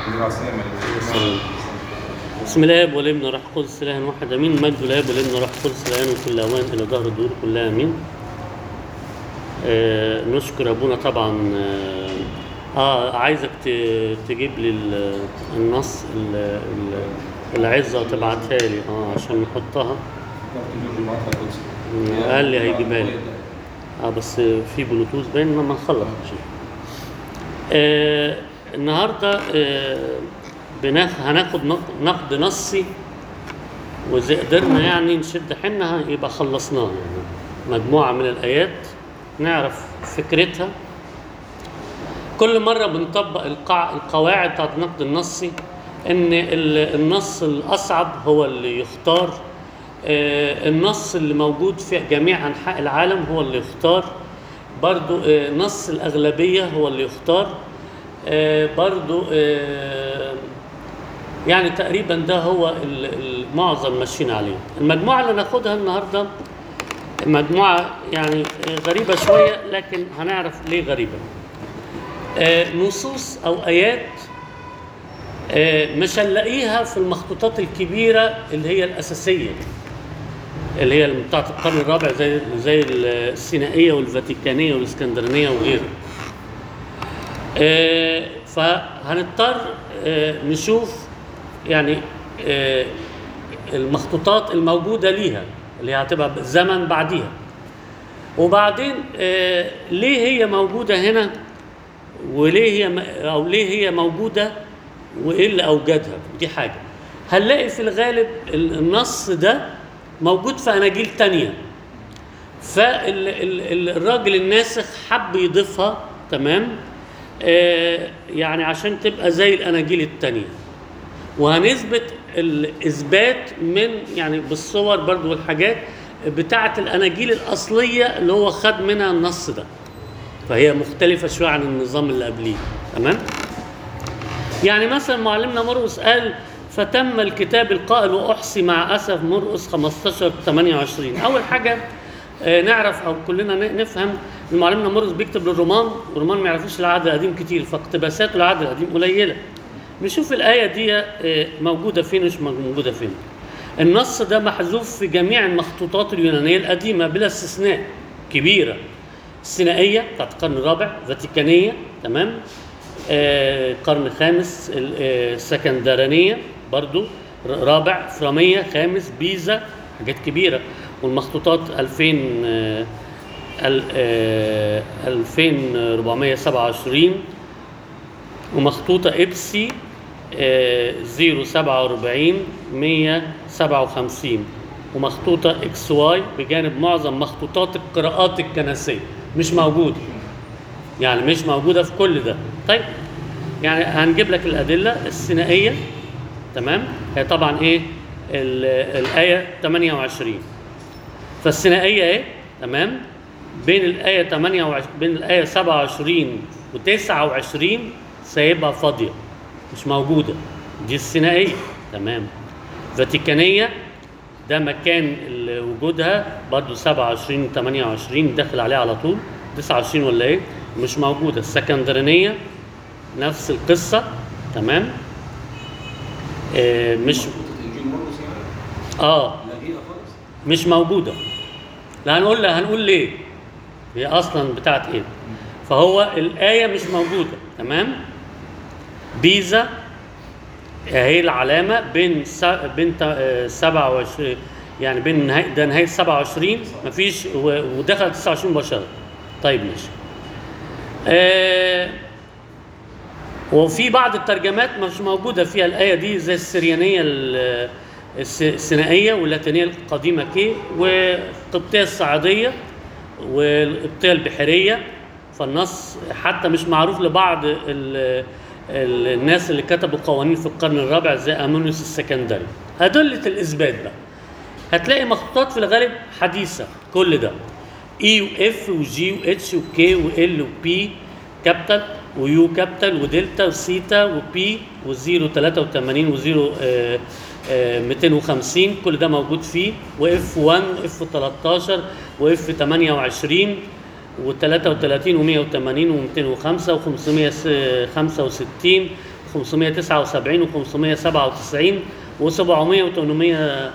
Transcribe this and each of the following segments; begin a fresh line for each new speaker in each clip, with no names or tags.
بسم الله والابن راح قدس اله واحد امين مجد الاب والابن راح قدس الان وكل اوان الى ظهر الدور كلها امين آه نشكر ابونا طبعا اه, آه عايزك ت- تجيب لي ال- النص ال- ال- العزه وتبعتها لي اه عشان نحطها قال لي هيجيبها لي اه بس في بلوتوث باين لما نخلص آه النهارده آه بناخ هناخد نق- نقد نصي واذا قدرنا يعني نشد حيلنا يبقى خلصناه يعني مجموعه من الايات نعرف فكرتها كل مره بنطبق القاع القواعد بتاعت النقد النصي ان ال- النص الاصعب هو اللي يختار آه، النص اللي موجود في جميع انحاء العالم هو اللي يختار برضو آه، نص الاغلبيه هو اللي يختار آه، برضو آه، يعني تقريبا ده هو ال- ال- معظم ماشيين عليه المجموعه اللي ناخدها النهارده مجموعه يعني آه، غريبه شويه لكن هنعرف ليه غريبه آه، نصوص او ايات آه، مش هنلاقيها في المخطوطات الكبيره اللي هي الاساسيه اللي هي بتاعت القرن الرابع زي زي السينائيه والفاتيكانيه والاسكندرانيه وغيرها آه، فهنضطر آه، نشوف يعني آه، المخطوطات الموجوده ليها اللي هي هتبقى زمن بعديها وبعدين آه، ليه هي موجوده هنا وليه هي م- او ليه هي موجوده وايه اللي اوجدها دي حاجه هنلاقي في الغالب ال- النص ده موجود في اناجيل تانية فالراجل الناسخ حب يضيفها تمام آه يعني عشان تبقى زي الاناجيل التانية وهنثبت الاثبات من يعني بالصور برضو والحاجات بتاعه الاناجيل الاصليه اللي هو خد منها النص ده فهي مختلفه شويه عن النظام اللي قبليه تمام يعني مثلا معلمنا مرقس قال فتم الكتاب القائل واحصي مع اسف مرقس 15 28 اول حاجه آه، نعرف او كلنا ن- نفهم ان معلمنا مرقس بيكتب للرومان والرومان ما يعرفوش العهد القديم كتير فاقتباسات العهد القديم قليله نشوف الايه دي آه، موجوده فين مش موجوده فين النص ده محذوف في جميع المخطوطات اليونانيه القديمه بلا استثناء كبيره السينائيه بتاعت القرن الرابع فاتيكانيه تمام آه، قرن خامس ال- آه، السكندرانيه برضو ر- رابع فراميه خامس بيزا حاجات كبيره والمخطوطات 2000 آه، ال- آه، 2427 ومخطوطه ابسي آه، 047 157 ومخطوطه اكس واي بجانب معظم مخطوطات القراءات الكنسيه مش موجوده يعني مش موجوده في كل ده طيب يعني هنجيب لك الادله السينائيه تمام هي طبعا ايه ال- الايه 28 فالسينائيه ايه تمام بين الايه 28 بين الايه 27 و29 سايبها فاضيه مش موجوده دي السينائيه تمام فاتيكانيه ده مكان ال- وجودها برضو 27 28 داخل عليه على طول 29 ولا ايه مش موجوده السكندرانيه نفس القصه تمام آه مش
انجيل مرقس يعني
اه
لاغيها خالص
مش موجوده لا هنقول هنقول ليه هي اصلا بتاعت ايه فهو الايه مش موجوده تمام بيزا هي العلامه بين س... بين تا- آه، 27 يعني بين نهاية ده نهايه 27 مفيش و... ودخل 29 مباشره طيب ماشي آه وفي بعض الترجمات مش موجوده فيها الايه دي زي السريانيه ال- الس- السينائيه واللاتينيه القديمه كي والقبطيه الصعيديه والقبطيه البحريه فالنص حتى مش معروف لبعض ال ال الناس اللي كتبوا قوانين في القرن الرابع زي امونيوس السكندري ادله الاثبات بقى هتلاقي مخطوطات في الغالب حديثه كل ده اي واف وجي واتش وكي وال وبي كابيتال ويو كابيتال ودلتا وسيتا وبي وزيرو 83 وزيرو آه، آه، 250 كل ده موجود فيه واف 1 واف 13 واف 28 و33 و180 و205 و565 579 و597 و700 و800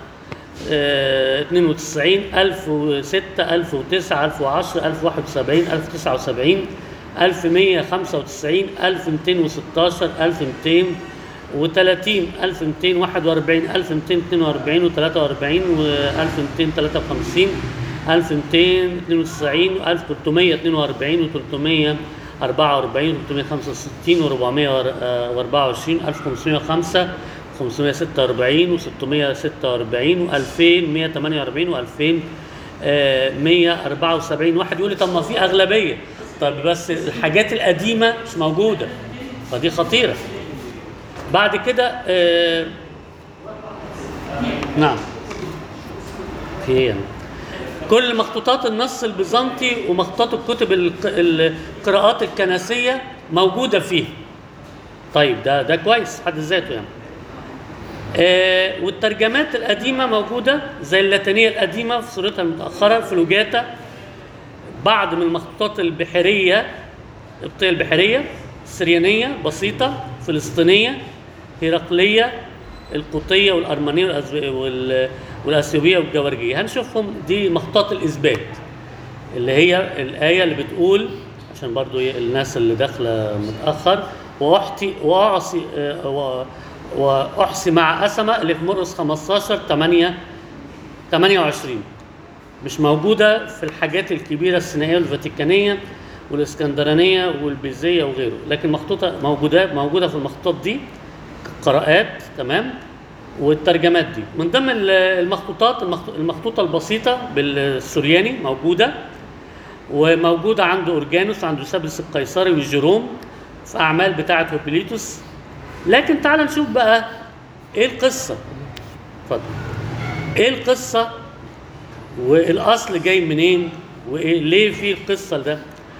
92 1006 1009 1010 1071 1079 1195 1216 1230 1241 1242 و 43 و 1253 1292 و 1342 و 344 و 365 و 424 1505 546 و 646 و 2148 و 2174 واحد يقول لي طب ما في اغلبيه طب بس الحاجات القديمه مش موجوده فدي خطيره بعد كده آه نعم في ايه يعني؟ كل مخطوطات النص البيزنطي ومخطوطات الكتب الق- القراءات الكنسيه موجوده فيه طيب ده ده كويس حد ذاته يعني آه والترجمات القديمه موجوده زي اللاتينيه القديمه في صورتها المتاخره فلوجاتا بعض من المخطوطات البحريه القبطيه البحريه السريانيه بسيطه فلسطينيه هرقليه القوطيه والارمنيه والأز- وال- والاثيوبيه والجوارجيه هنشوفهم دي مخطوطات الاثبات اللي هي الايه اللي بتقول عشان برضو ي- الناس اللي داخله متاخر واحتي واعصي آه، و- واحصي مع اسمه اللي في مرقس 15 8 28 مش موجوده في الحاجات الكبيره السينائيه والفاتيكانيه والاسكندرانيه والبيزيه وغيره لكن مخطوطه موجوده موجوده في المخطوطات دي قراءات تمام والترجمات دي من ضمن ال- المخطوطات المخط- المخطوطه البسيطه بالسورياني موجوده وموجوده عند اورجانوس عند يوسابيوس القيصري وجيروم في اعمال بتاعه هوبليتوس لكن تعال نشوف بقى ايه القصه اتفضل ايه القصه والاصل جاي منين وايه ليه في القصه ده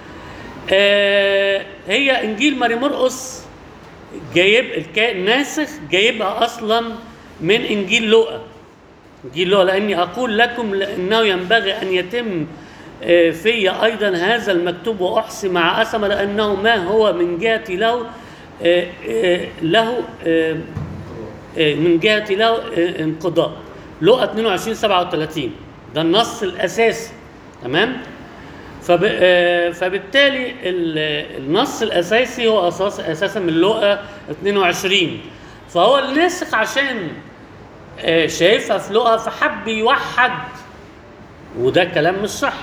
آه هي انجيل ماري مرقس جايب الكا- الناسخ جايبها اصلا من انجيل لوقا انجيل لوقا لاني اقول لكم لانه ينبغي ان يتم آه، في ايضا هذا المكتوب واحصي مع اسم لانه ما هو من جهتي له آه، آه، له آه، آه، من جهتي له آه، انقضاء لقى 22 37 ده النص الاساسي تمام فب... آه، فبالتالي ال- النص الاساسي هو اساس اساسا من لقى 22 فهو الناسخ عشان آه، شايفها في لقى فحب يوحد وده كلام مش صح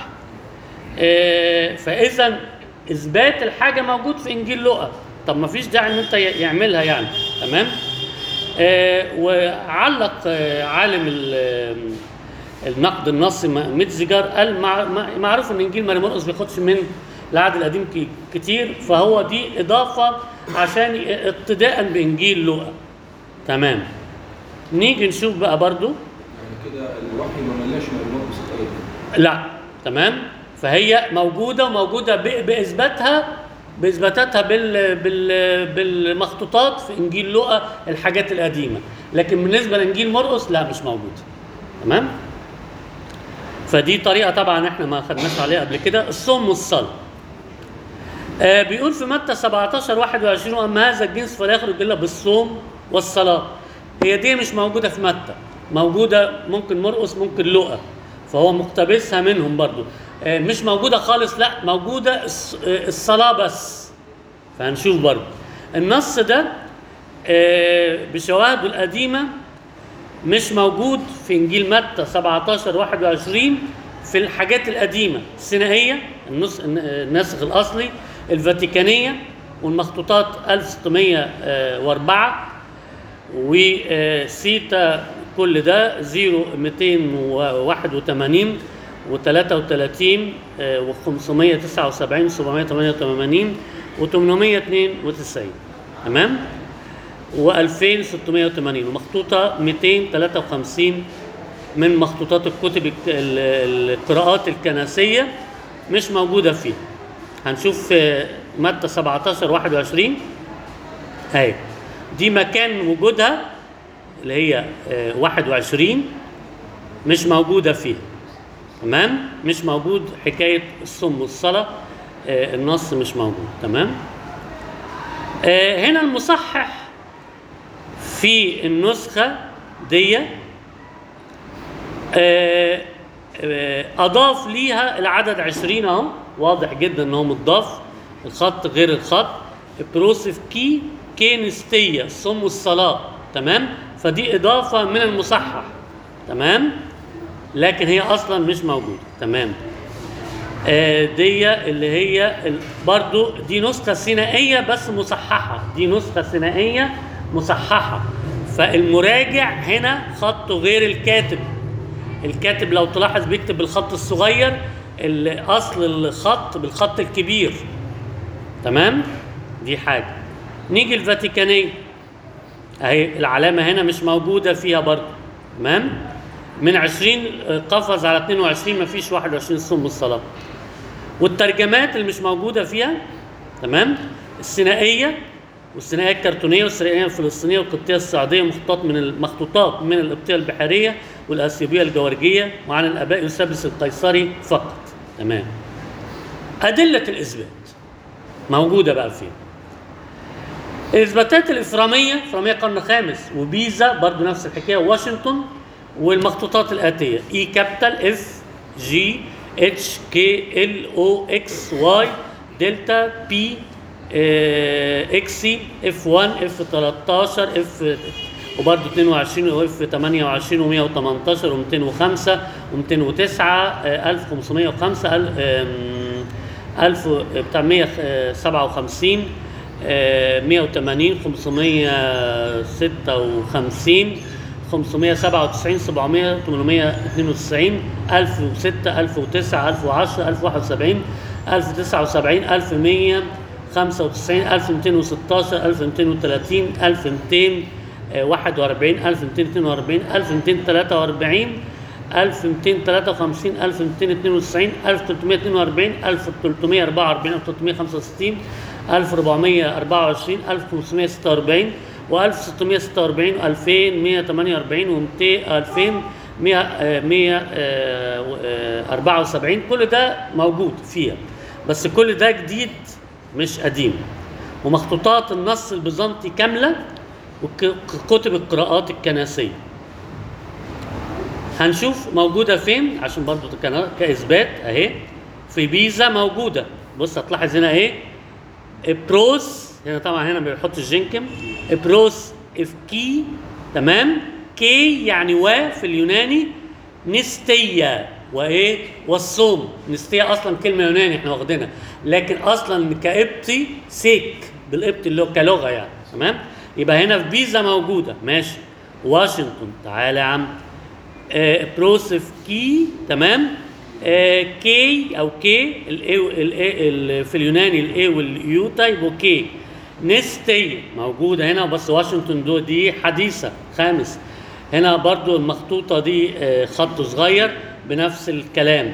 آه، فاذا اثبات الحاجه موجود في انجيل لقى طب ما فيش داعي ان انت ي- يعملها يعني تمام آه، وعلق آه، عالم ال- النقد النصي م- ميتزجر قال مع- مع- معروف ان انجيل ماري مرقس بياخدش من العهد القديم ك- كتير فهو دي اضافه عشان ي- اقتداء بانجيل لوقا تمام نيجي نشوف بقى برضو
يعني كده الوحي ما ملاش من المرقس الايه دي
لا تمام فهي موجوده وموجوده ب- باثباتها باثباتاتها بال بال بالمخطوطات في انجيل لوقا الحاجات القديمه لكن بالنسبه لانجيل مرقس لا مش موجوده تمام فدي طريقه طبعا احنا ما خدناش عليها قبل كده الصوم والصلاه آه بيقول في متى 17 21 واما هذا الجنس فلا يخرج الا بالصوم والصلاه هي دي مش موجوده في متى موجوده ممكن مرقس ممكن لقى فهو مقتبسها منهم برضو آه مش موجوده خالص لا موجوده الص- آه، الصلاه بس فهنشوف برضو النص ده آه بشواهده القديمه مش موجود في انجيل متى 17 21 في الحاجات القديمه السينائيه النص الناسخ الاصلي الفاتيكانيه والمخطوطات 1604 وسيتا كل ده 0 281 و33 و 579 788 و 892 تمام و2680 ومخطوطة 253 من مخطوطات الكتب الك- ال- القراءات الكنسية مش موجودة فيه هنشوف في مادة 17 21 اهي دي مكان وجودها اللي هي آه، 21 مش موجودة فيها تمام مش موجود حكاية الصوم والصلاة آه، النص مش موجود تمام آه، هنا المصحح في النسخة دي آه، آه، أضاف ليها العدد 20 أهو واضح جدا إن هو متضاف الخط غير الخط بروسف كي كينستية صم الصلاة تمام فدي إضافة من المصحح تمام لكن هي أصلا مش موجودة تمام آه، دي اللي هي ال- برضو دي نسخة ثنائية بس مصححة دي نسخة ثنائية مصححة فالمراجع هنا خطه غير الكاتب الكاتب لو تلاحظ بيكتب بالخط الصغير ال- اصل الخط بالخط الكبير تمام دي حاجة نيجي الفاتيكانية اهي العلامة هنا مش موجودة فيها برضو تمام من 20 قفز على 22 مفيش 21 صم الصلاة والترجمات اللي مش موجودة فيها تمام الثنائية والثنائية الكرتونية والثنائية الفلسطينية والقبطية السعودية مخطوطات من المخطوطات من القبطية البحرية والأثيوبية الجوارجية وعن الآباء يوسابس القيصري فقط تمام أدلة الإثبات موجودة بقى فين الإثباتات الإفرامية إفرامية قرن خامس وبيزا برضو نفس الحكاية واشنطن والمخطوطات الآتية إي كابيتال إف جي اتش كي ال او اكس واي دلتا بي اكس سي اف 1 اف 13 اف وبرضه 22 واف 28 و118 و205 و209 1505 1000 بتاع 157 آه، 180 556 597 700 892 1006 1009 1010 1071 1079 1195 1216 1230 1241 1242 1243 1253 1292 1342 1344 1365 1424 1546 و1646 و2148 و200 2174 كل ده موجود فيها بس كل ده جديد مش قديم ومخطوطات النص البيزنطي كاملة وكتب القراءات الكنسية هنشوف موجودة فين عشان برضو كان- كإثبات أهي في بيزا موجودة بص هتلاحظ هنا إيه بروس هنا طبعا هنا بيحط الجنكم بروس اف كي تمام كي يعني و في اليوناني نستية وايه والصوم نستية اصلا كلمه يوناني احنا واخدينها لكن اصلا كقبطي سيك بالقبطي اللي هو كلغه يعني تمام يبقى هنا في بيزا موجوده ماشي واشنطن تعالى يا عم آه، بروسف كي تمام آه، كي او كي الاي الاي ال- في اليوناني الاي واليوتا يبقوا كي نستي موجوده هنا بس واشنطن دو دي حديثه خامس هنا برضو المخطوطه دي آه، خط صغير بنفس الكلام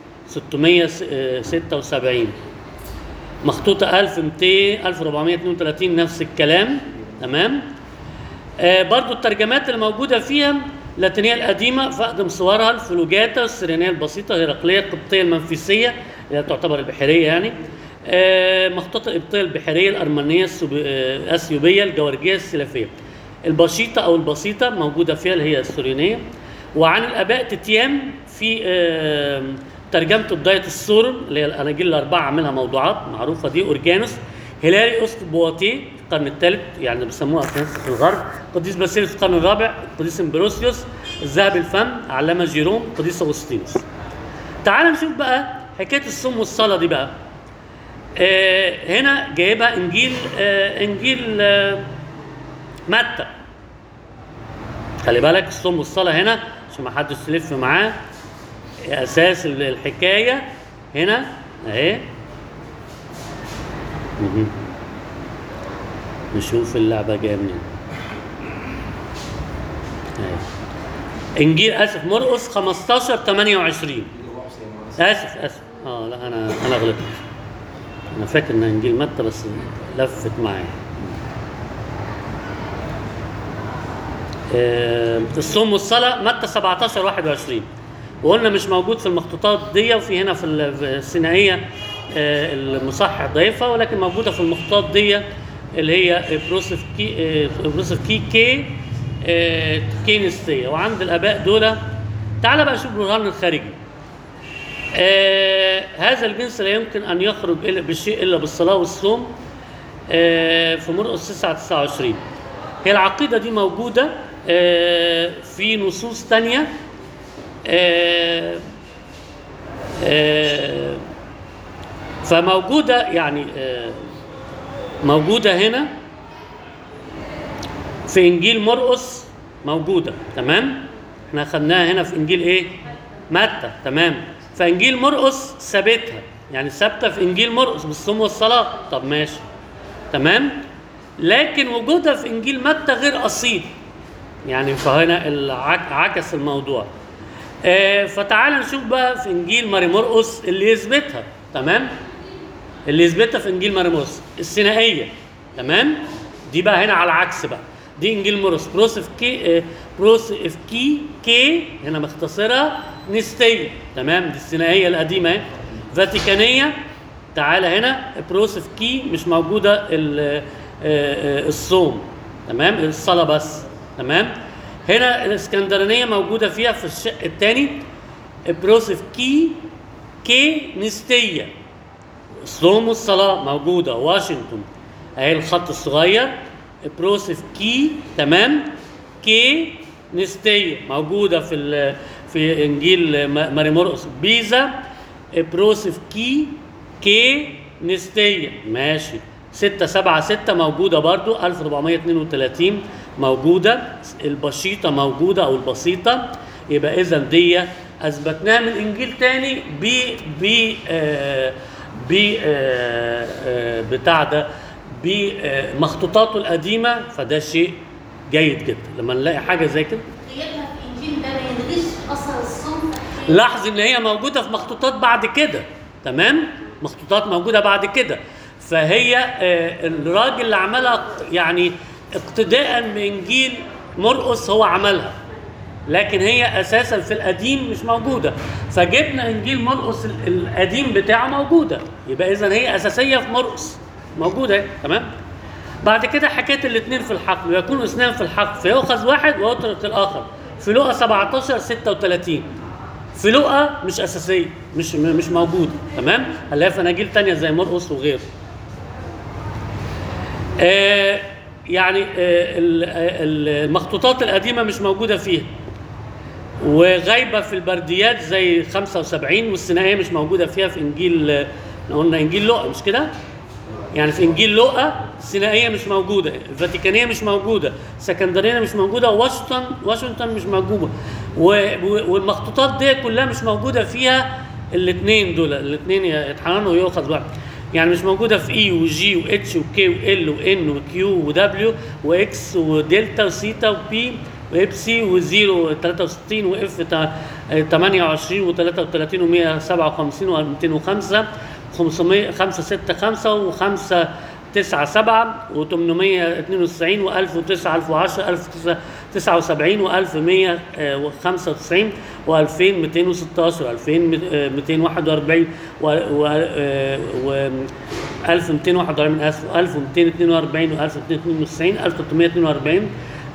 676 مخطوطه 1200 1432 نفس الكلام تمام آه برضو الترجمات اللي موجودة فيها اللاتينية القديمة فأقدم صورها الفلوجاتا السريانية البسيطة الهرقلية القبطية المنفيسية اللي هي تعتبر البحرية يعني آه مخطوطة القبطية البحرية الأرمنية السوب- آه، الأثيوبية الجوارجية السلافية البسيطة أو البسيطة موجودة فيها اللي هي السوريانية وعن الآباء تتيام في آه ترجمة الدايت السورن اللي هي الأناجيل الأربعة عاملها موضوعات معروفة دي أورجانوس هيلاري أسقف بواتيه في القرن الثالث يعني بيسموها أثناس في الغرب قديس باسيليوس في القرن الرابع قديس امبروسيوس الذهب الفم علامة جيروم قديس أغسطينوس تعال نشوف بقى حكاية الصوم والصلاة دي بقى آه هنا جايبها إنجيل آه إنجيل آه متى خلي بالك الصوم والصلاة هنا عشان ما حدش يلف معاه اساس الحكايه هنا اهي مهم. نشوف اللعبه جايه منين اهي. انجيل اسف مرقس 15 28 اسف اسف اه لا انا انا غلطت انا فاكر ان انجيل متى بس لفت معايا آه، الصوم والصلاة متى 17 21 وقلنا مش موجود في المخطوطات دي وفي هنا في ال- في الثنائية آه، المصحح ضيفة ولكن موجودة في المخطوطات دي اللي هي بروسف كي آه، بروسف كي كي آه، كي نستيه وعند الاباء دول تعال بقى شوف برهان الخارجي آه هذا الجنس لا يمكن ان يخرج الا بشيء الا بالصلاه والصوم آه في مرقس 9 29 هي العقيده دي موجوده آه في نصوص تانية آه آه فموجوده يعني آه موجوده هنا في انجيل مرقس موجوده تمام احنا خدناها هنا في انجيل ايه متى تمام فانجيل مرقس ثابتها يعني ثابته في انجيل مرقس بالصوم والصلاه طب ماشي تمام لكن وجودها في انجيل متى غير اصيل يعني فهنا العك- عكس الموضوع آه فتعال نشوف بقى في انجيل ماري مرقس اللي يثبتها تمام اللي يثبتها في انجيل ماري مرقس الثنائيه تمام دي بقى هنا على العكس بقى دي انجيل مرقس بروسف كي آه، بروسف كي كي هنا مختصرها نستيه تمام دي الثنائيه القديمه اهي فاتيكانيه تعالى هنا بروسف كي مش موجوده ال- آه، آه، الصوم تمام الصلاه بس تمام هنا الاسكندرانيه موجوده فيها في الشق الثاني بروسف كي كي نستيه الصوم والصلاة موجودة واشنطن اهي الخط الصغير بروسف كي تمام كي نستية موجودة في ال- في انجيل م- ماري مرقس بيزا بروسف كي كي نستية ماشي ستة سبعة ستة موجودة برضو 1432 موجودة البسيطة موجودة أو البسيطة يبقى إذا دي أثبتناها من إنجيل تاني ب ب آه ب آه، آه، بتاع ده بمخطوطاته القديمه فده شيء جيد جدا لما نلاقي حاجه زي كده
غيابها في الانجيل ده ما يلغيش اثر الصوم في الحياة.
لاحظ ان هي موجوده في مخطوطات بعد كده تمام مخطوطات موجوده بعد كده فهي آه، الراجل اللي عملها يعني اقتداء بانجيل مرقس هو عملها لكن هي اساسا في القديم مش موجوده فجبنا انجيل مرقس ال- القديم بتاعه موجوده يبقى اذا هي اساسيه في مرقس موجوده اهي، تمام بعد كده حكايه الاثنين في الحقل ويكون اثنان في الحقل فيؤخذ واحد ويترك الاخر في لقا 17 36 في لقا مش اساسيه مش م- مش موجوده تمام هنلاقيها في اناجيل تانية زي مرقس وغيره آه يعني آه ال- آه، المخطوطات القديمه مش موجوده فيها وغايبه في البرديات زي 75 والثنائيه مش موجوده فيها في انجيل آه، احنا قلنا انجيل لقا مش كده؟ يعني في انجيل لقا الثنائيه مش موجوده الفاتيكانيه مش موجوده السكندريه مش موجوده واشنطن واشنطن مش موجوده و- و- والمخطوطات دي كلها مش موجوده فيها الاثنين دول الاثنين يتحننوا ويؤخذ واحد يعني مش موجوده في اي وجي واتش وكي وال وان وكيو ودبليو واكس ودلتا وسيتا وبي وابسي وزيرو 63 واف 28 و33 و157 و205 500 5 6 5 و5 9 7 و892 و1009 1010 1079 و1195 و2216 2241 و 1241 اسف 1242 و 1292 1342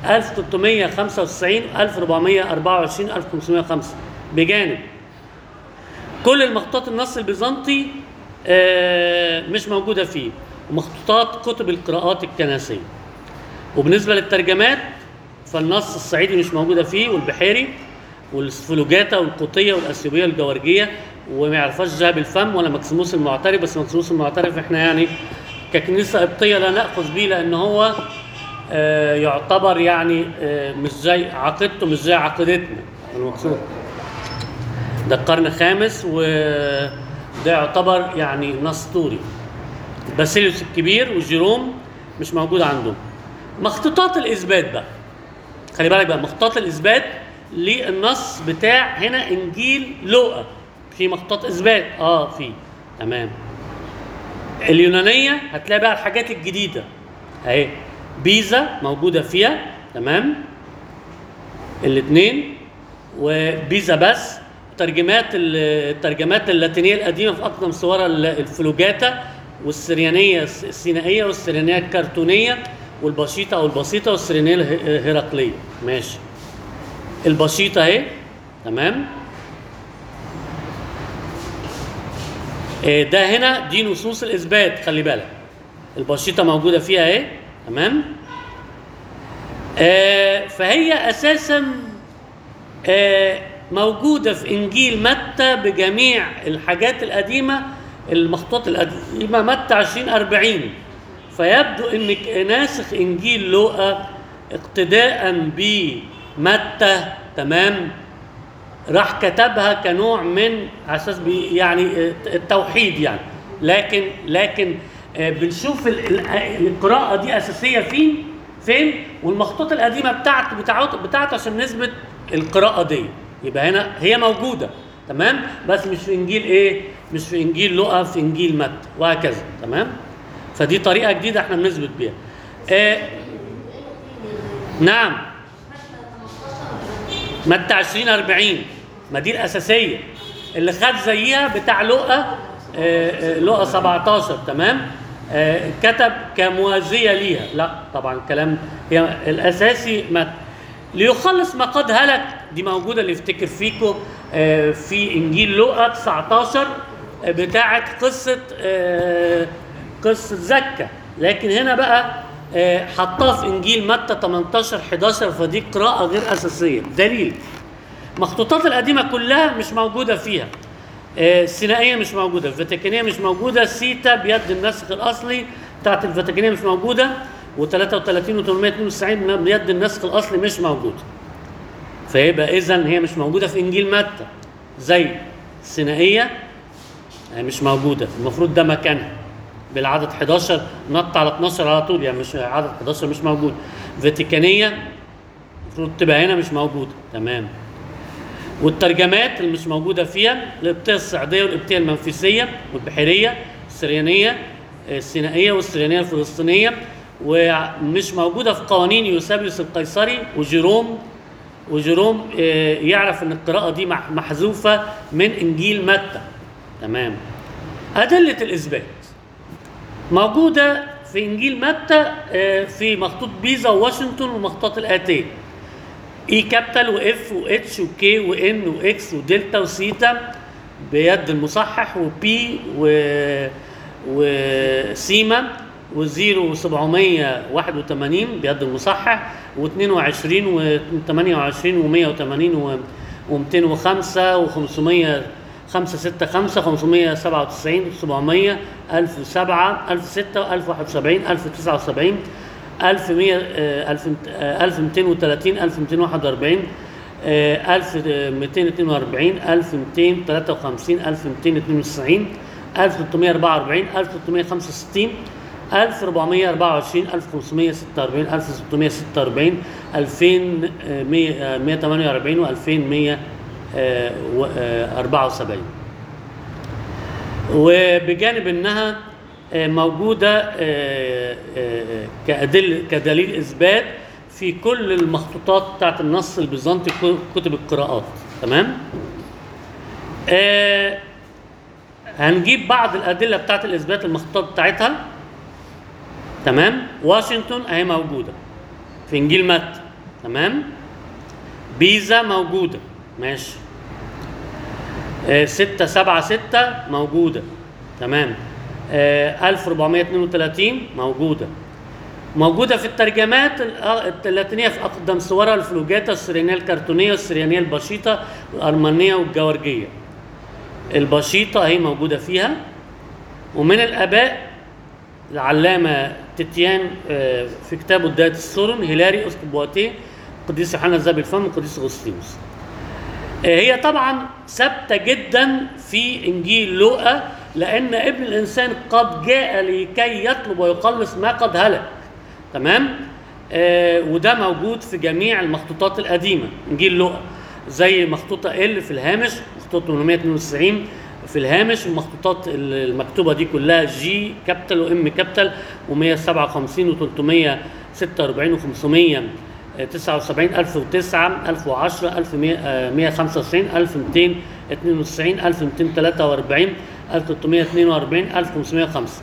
1395 1424 1505 بجانب كل المخطوطات النص البيزنطي آه، مش موجوده فيه ومخطوطات كتب القراءات الكنسيه وبالنسبه للترجمات فالنص الصعيدي مش موجوده فيه والبحيري والسفلوجاتا والقوطيه والاثيوبيه والجوارجيه وما يعرفهاش ذهب الفم ولا مكسيموس المعترف بس مكسيموس المعترف احنا يعني ككنيسه قبطيه لا ناخذ به لان هو آه، يعتبر يعني آه، مش زي عقيدته مش زي عقيدتنا المقصود ده القرن الخامس وده يعتبر يعني نسطوري باسيليوس الكبير وجيروم مش موجود عندهم مخطوطات الاثبات بقى خلي بالك بقى مخطوطات الاثبات للنص بتاع هنا انجيل لوقا في مخطوطات اثبات اه في تمام اليونانيه هتلاقي بقى الحاجات الجديده اهي بيزا موجوده فيها تمام الاثنين وبيزا بس ترجمات ال- الترجمات اللاتينيه القديمه في اقدم صورها ال- الفلوجاتا والسريانيه الس- السينائيه والسريانيه الكرتونيه والبسيطه او البسيطه والسريانيه اله- الهرقليه ماشي البسيطه اهي تمام آه، ده هنا دي نصوص الاثبات خلي بالك البسيطه موجوده فيها اهي تمام آه، فهي اساسا آه، موجوده في انجيل متى بجميع الحاجات القديمه المخطوطات القديمه متى 20 40 فيبدو ان ك- ناسخ انجيل لوقا اقتداء بمتى تمام راح كتبها كنوع من على اساس بي- يعني آه، التوحيد يعني لكن لكن آه، بنشوف ال- ال- القراءه دي اساسيه فين فين والمخطوطه القديمه بتاعته بتاعته بتاعته عشان نثبت القراءه دي يبقى هنا هي موجوده تمام بس مش في انجيل ايه مش في انجيل لوقا في انجيل متى وهكذا تمام فدي طريقه جديده احنا بنثبت بيها آه نعم متى 20 40 ما دي الاساسيه اللي خد زيها بتاع لقا آه، آه، لقا 17 تمام آه، كتب كموازيه ليها لا طبعا الكلام هي الاساسي ما ليخلص ما قد هلك دي موجوده اللي يفتكر فيكم آه، في انجيل لقا 19 آه، بتاعه قصه آه، قصه زكا لكن هنا بقى آه، حطها في انجيل متى 18 11 فدي قراءه غير اساسيه دليل المخطوطات القديمه كلها مش موجوده فيها آه، السينائيه مش موجوده الفاتيكانيه مش موجوده سيتا بيد النسخ الاصلي بتاعت الفاتيكانيه مش موجوده و33 و892 بيد النسخ الاصلي مش موجوده فيبقى اذا هي مش موجوده في انجيل متى زي السينائيه هي مش موجوده المفروض ده مكانها بالعدد 11 نط على 12 على طول يعني مش عدد 11 مش موجود فاتيكانيه المفروض تبقى هنا مش موجوده تمام والترجمات اللي مش موجوده فيها القبطيه الصعيديه والقبطيه المنفسيه والبحيريه السريانيه السينائيه والسريانيه الفلسطينيه ومش موجوده في قوانين يوسابيوس القيصري وجيروم وجيروم آه، يعرف ان القراءه دي مح- محذوفه من انجيل متى تمام ادله الاثبات موجوده في انجيل متى آه، في مخطوط بيزا وواشنطن والمخطوطات الاتيه اي كابيتال واف واتش وكي وان واكس ودلتا وسيتا بيد المصحح وبي و وسيما وزيرو 781 بيد المصحح و22 و28 و180 و205 و500 565 597 700 1007 1006 1071 1079 1100 آه، 1000 آه، 1230 1241 آه، 1242 1253 1292 1344 1365 1424 1546 1646 2148 و 2174 وبجانب انها آه، موجوده آه، آه، كأدل كدليل اثبات في كل المخطوطات بتاعت النص البيزنطي كو- كتب القراءات تمام آه، هنجيب بعض الادله بتاعت الاثبات المخطوطات بتاعتها تمام واشنطن اهي موجوده في انجيل متى تمام بيزا موجوده ماشي آه، ستة سبعة ستة موجودة تمام آه، 1432 موجودة موجودة في الترجمات الأ- اللاتينية في أقدم صورها الفلوجاتا السريانية الكرتونية والسريانية البسيطة والأرمنية والجوارجية البسيطة هي موجودة فيها ومن الآباء العلامة تيتيان آه، في كتابه بداية السورن هيلاري أسقف بواتيه قديس يوحنا ذهب الفم قديس أغسطينوس هي طبعا ثابته جدا في انجيل لوقا لان ابن الانسان قد جاء لكي يطلب ويخلص ما قد هلك تمام آه وده موجود في جميع المخطوطات القديمه انجيل لوقا زي مخطوطه ال في الهامش مخطوطه 892 في الهامش المخطوطات المكتوبه دي كلها جي كابيتال وام كابيتال و157 و346 و500 79 1009 1010 1195 1292 1243 1342 1505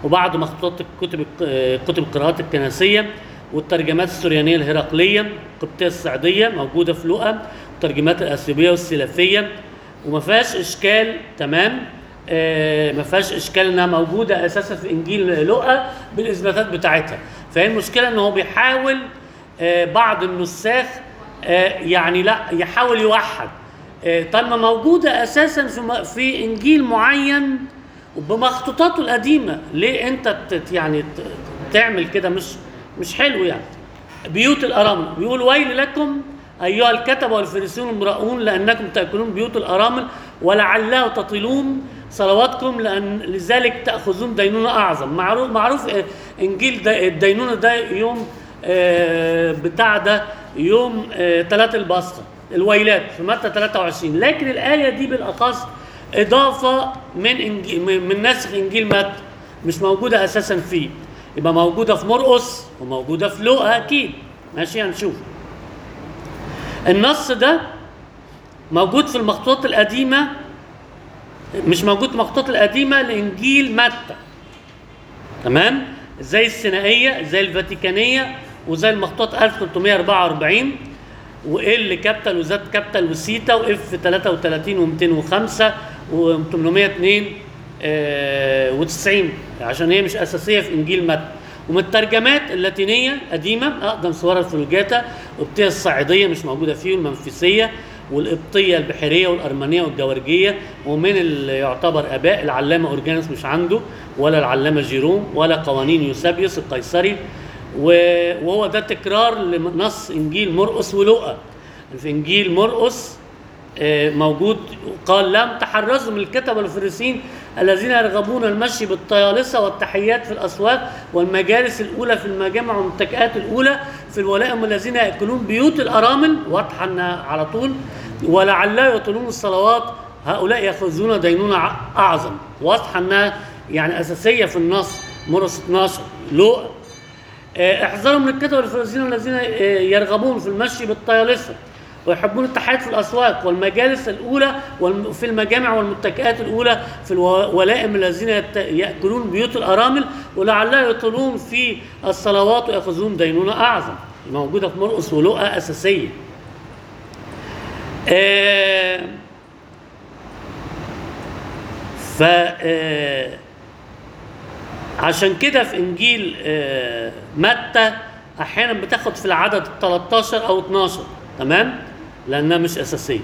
وبعض مخطوطات الكتب كتب القراءات الكنسيه والترجمات السريانيه الهرقليه القبطيه الصعيديه موجوده في لقا والترجمات الاثيوبيه والسلافيه وما فيهاش اشكال تمام آه ما فيهاش اشكال انها موجوده اساسا في انجيل لقا بالاثباتات بتاعتها فهي المشكله ان هو بيحاول آه بعض النساخ آه يعني لا يحاول يوحد آه طالما موجوده اساسا في م- في انجيل معين بمخطوطاته القديمه ليه انت ت- يعني ت- تعمل كده مش مش حلو يعني بيوت الارامل بيقول ويل لكم ايها الكتبه والفريسيون المراؤون لانكم تاكلون بيوت الارامل ولعله تطيلون صلواتكم لان لذلك تاخذون دينونه اعظم معروف معروف آه، انجيل ده الدينونه ده يوم آه، بتاع ده يوم ثلاث البسطه الويلات في متى 23 لكن الايه دي بالاخص اضافه من إنجيل من من نسخ انجيل متى مش موجوده اساسا فيه يبقى موجوده في مرقس وموجوده في لوقا اكيد ماشي هنشوف النص ده موجود في المخطوطات القديمه مش موجود في المخطوطات القديمه لانجيل متى تمام زي السينائيه زي الفاتيكانيه وزي المخطوطات 1344 وال كابيتال وزد كابيتال وسيتا واف 33 و205 و802 و90 عشان هي مش اساسيه في انجيل متى ومن الترجمات اللاتينيه قديمه اقدم صورها الفلوجاتا القبطيه الصعيديه مش موجوده فيه والمنفسيه والقبطيه البحيريه والارمنيه والجورجيه ومن اللي يعتبر اباء العلامه اورجانوس مش عنده ولا العلامه جيروم ولا قوانين يوسابيوس القيصري و- وهو ده تكرار لنص انجيل مرقس ولوقا في انجيل مرقس آه، موجود قال لم تحرزوا من الكتب والفريسين الذين يرغبون المشي بالطيالسة والتحيات في الأسواق والمجالس الأولى في المجامع والمتكئات الأولى في الولائم الذين يأكلون بيوت الأرامل واضحة إنها على طول ولعله يطولون الصلوات هؤلاء يأخذون دينونة ع- أعظم واضحة إنها يعني أساسية في النص مرقس 12 لوقا آه، احذروا من الكتب والفريسيين الذين آه، يرغبون في المشي بالطيالسة ويحبون التحيات في الاسواق والمجالس الاولى والم- في المجامع والمتكئات الاولى في الولائم الذين يت- ياكلون بيوت الارامل ولعله يطولون في الصلوات وياخذون دينونه اعظم موجوده في مرقس ولوقا اساسيه آه ف آه عشان كده في انجيل آه، متى احيانا بتاخد في العدد 13 او 12 تمام لانها مش اساسيه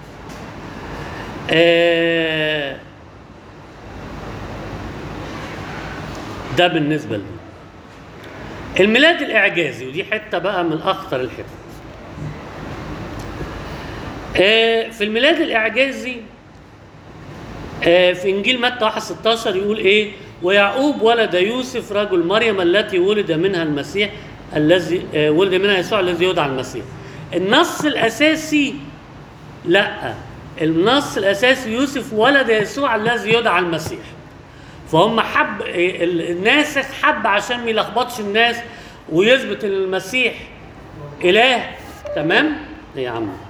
آه، ده بالنسبه لي الميلاد الاعجازي ودي حته بقى من اخطر الحتت آه، في الميلاد الاعجازي آه، في انجيل متى 1 16 يقول ايه ويعقوب ولد يوسف رجل مريم التي ولد منها المسيح الذي آه، ولد منها يسوع الذي يدعى المسيح النص الاساسي لا النص الاساسي يوسف ولد يسوع الذي يدعى المسيح فهم حب ال- الناسخ حب عشان ما يلخبطش الناس ويثبت ان المسيح اله تمام إيه يا عم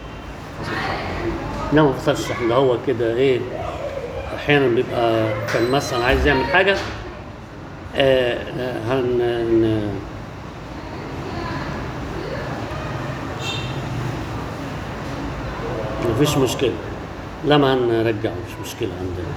لا ما فصلش احنا هو كده ايه احيانا بيبقى كان مثلا عايز يعمل حاجه آه هن هن مفيش مشكله لا ما هنرجعه مش مشكله عندنا